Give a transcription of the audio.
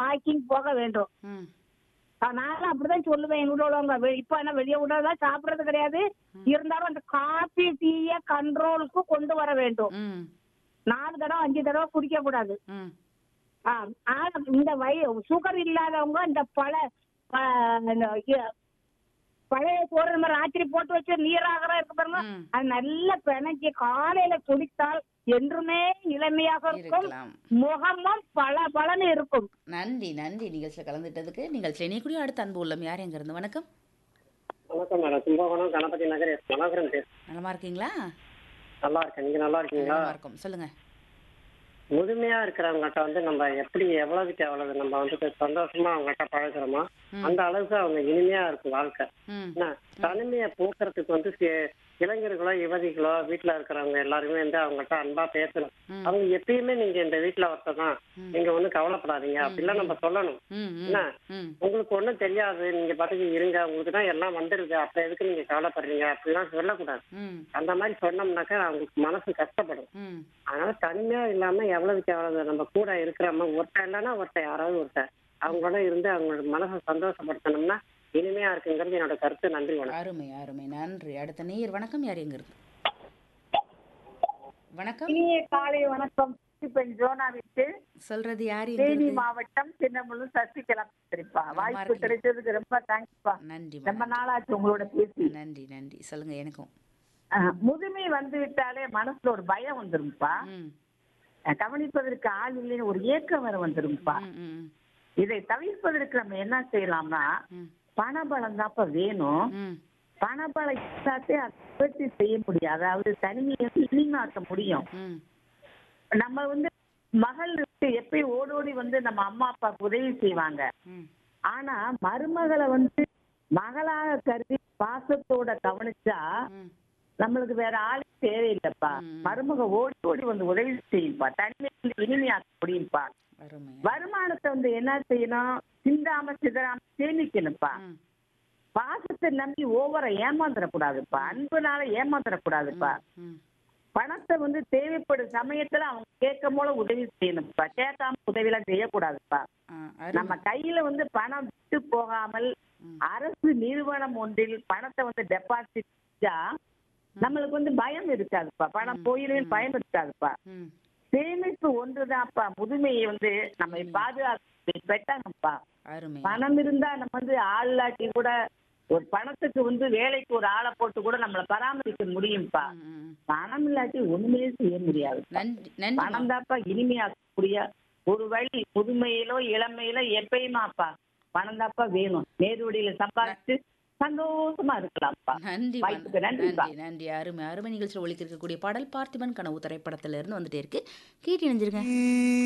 Walking போக வேண்டும் ம் ஆ, நானும் அப்படிதான் சொல்லுவேன் எங்க உள்ளவங்க வெ- இப்ப என்ன வெளியே விடலாம் சாப்பிடுறது கிடையாது இருந்தாலும் அந்த காபி டீய கண்ட்ரோலுக்கு கொண்டு வர வேண்டும் ம் நாலு தடவை அஞ்சு தடவை குடிக்க கூடாது ம் ஆ, ஆனா இந்த வய சுகர் இல்லாதவங்க இந்த பழ ப- இந்த இ- பழைய சோறு நம்ம ராத்திரி போட்டு வச்சு நீராகரம் இருக்கு பாருங்க ம். அது நல்லா பிணைஞ்சு காலையில குடித்தால் என்றுமே இளமையாக இருக்கும் இருக்கலாம் முகமும் பல பலன்னு இருக்கும் நன்றி நன்றி நிகழ்ச்சியில் கலந்துட்டதுக்கு நீங்கள் சென்னைக்குடிய அடுத்த அன்பு உள்ளம் யார் எங்க இருந்து வணக்கம் வணக்கம் மேடம் கும்பகோணம் கணபதி நகர் எஸ் மனோகரன் பேச நலமா இருக்கீங்களா நல்லா இருக்கேன் நீங்க நல்லா இருக்கீங்களா நலமா இருக்கும் சொல்லுங்க முழுமையா இருக்கிறவங்ககிட்ட வந்து நம்ம எப்படி எவ்வளவுக்கு எவ்வளவு நம்ம வந்து சந்தோஷமா அவங்ககிட்ட பழகுறோமோ ம். அந்த அளவுக்கு அவங்க இனிமையா இருக்கும் வாழ்க்கை ம் என்ன தனிமையை போக்குறதுக்கு வந்து சி- இளைஞர்களோ யுவதிகளோ வீட்டுல இருக்கிறவங்க எல்லாருமே வந்து அவங்ககிட்ட அன்பா பேசணும் ம். அவங்க எப்பயுமே நீங்க இந்த வீட்டுல ஒருத்தர் தான் ம். நீங்க ஒண்ணும் கவலைப்படாதீங்க அப்படிலாம் நம்ம சொல்லணும் ம் ம் என்ன ம் உங்களுக்கு ஒண்ணும் தெரியாது நீங்க பாட்டுக்கு இருங்க உங்களுக்கு தான் எல்லாம் வந்துருது அப்ப எதுக்கு நீங்க கவலைப்படுறீங்க அப்படிலாம் சொல்லக்கூடாது ம் அந்த மாதிரி சொன்னோம்னாக்கா அவங்களுக்கு மனசு கஷ்டப்படும் ம் அதனால தனிமையா இல்லாம எவ்வளவுக்கு எவ்வளவு நம்ம கூட இருக்கிறோமோ ஒருத்தன் இல்லைன்னா ஒருத்தன் யாராவது ஒருத்தன் அவங்களோட இருந்து அவங்களோட மனசை சந்தோஷப்படுத்தணும்னா இனிமையா இருக்குங்கிறது என்னோட கருத்து நன்றி வணக்கம் அருமை அருமை நன்றி அடுத்த நேயர் வணக்கம் யார் எங்க இருந்து வணக்கம் இனிய காலை வணக்கம் பெண் ஜோனாவிற்கு சொல்றது யார் எங்க தேனி இருந்து மாவட்டம் சின்னமுழு சசிகலா சரிப்பா நலமா வாய்ப்பு இருக்கீங்க. கிடைச்சதுக்கு ரொம்ப தேங்க்ஸ்ப்பா நன்றி ரொம்ப வணக்கம். நாளாச்சு உங்களோட பேசி நன்றி நன்றி சொல்லுங்க எனக்கும் அஹ், முதுமை வந்து விட்டாலே மனசுல ஒரு பயம் வந்துரும்ப்பா ம் அஹ், கவனிப்பதற்கு ஆள் இல்லைன்னு ஒரு ஏக்கம் வர வந்துரும்ப்பா ம் ம் இதை தவிர்ப்பதற்கு நம்ம என்ன செய்யலாம்னா ம் பணபலம் தான்ப்பா வேணும் ம் பணபலம் இல்லாதே அதை நிவர்த்தி செய்ய முடியும் அதாவது தனிமையை வந்து இனிமாக்க முடியும் ம் நம்ம வந்து மகள் இருக்கு எப்பயும் ஓடோடி வந்து நம்ம அம்மா அப்பாவுக்கு உதவி செய்வாங்க ம் ஆனா மருமகளை வந்து மகளாக கருதி பாசத்தோட கவனிச்சா ம் நம்மளுக்கு வேற ஆளு தேவையில்லைப்பா ம். மருமக ஓடி ஓடி வந்து உதவி செய்யும்பா தனிமை வந்து இனிமையாக்க முடியும்ப்பா அருமை வருமானத்தை வந்து என்ன செய்யணும் சிந்தாம சிதறாம சேமிக்கணும்ப்பா ம் பாசத்தை நம்பி ஓவரா ஏமாந்துடக்கூடாதுப்பா அன்புனால ஏமாந்துடக்கூடாதுப்பா ம் பணத்தை வந்து தேவைப்படும் சமயத்துல அவங்க கேட்கும் போல உதவி செய்யணும்ப்பா கேட்காம உதவியெல்லாம் செய்யக்கூடாதுப்பா ஆ, நம்ம அருமை கையில வந்து பணம் விட்டு போகாமல் ம். அரசு நிறுவனம் ஒன்றில் பணத்தை வந்து டெபாசிட் செஞ்சா நம்மளுக்கு வந்து பயம் இருக்காதுப்பா பணம் போயிடும் பயம் இருக்காதுப்பா ம் சேமிப்பு ஒன்றுதான்ப்பா முதுமையை வந்து நம்ம பாதுகாத்து பெட்டாங்கப்பா அருமை பணம் இருந்தா நம்ம வந்து ஆள்லாட்டி கூட ஒரு பணத்துக்கு வந்து வேலைக்கு ஒரு ஆளை போட்டு கூட நம்மள பராமரிக்க முடியும்ப்பா ம், ம், ம். பணம் இல்லாட்டி ஒண்ணுமே செய்ய முடியாது நன்றி நன்றி பணம் தான்ப்பா இனிமையாக்கக்கூடிய ஒரு வழி முதுமையிலோ இளமையிலோ எப்பயுமாப்பா பணம் தான்ப்பா வேணும் நேர்வழியில சம்பாதிச்சு சந்தோஷமா இருக்கலாம்ப்பா நன்றி வாய்ப்புக்கு வண- நன்றிப்பா. நன்றி நன்றி அருமை அருமை நிகழ்ச்சியில் ஒழிக்க இருக்கக்கூடிய பாடல் பார்த்திபன் கனவு திரைப்படத்துல இருந்து வந்துட்டே இருக்கு கேட்டு இணைஞ்சிருங்க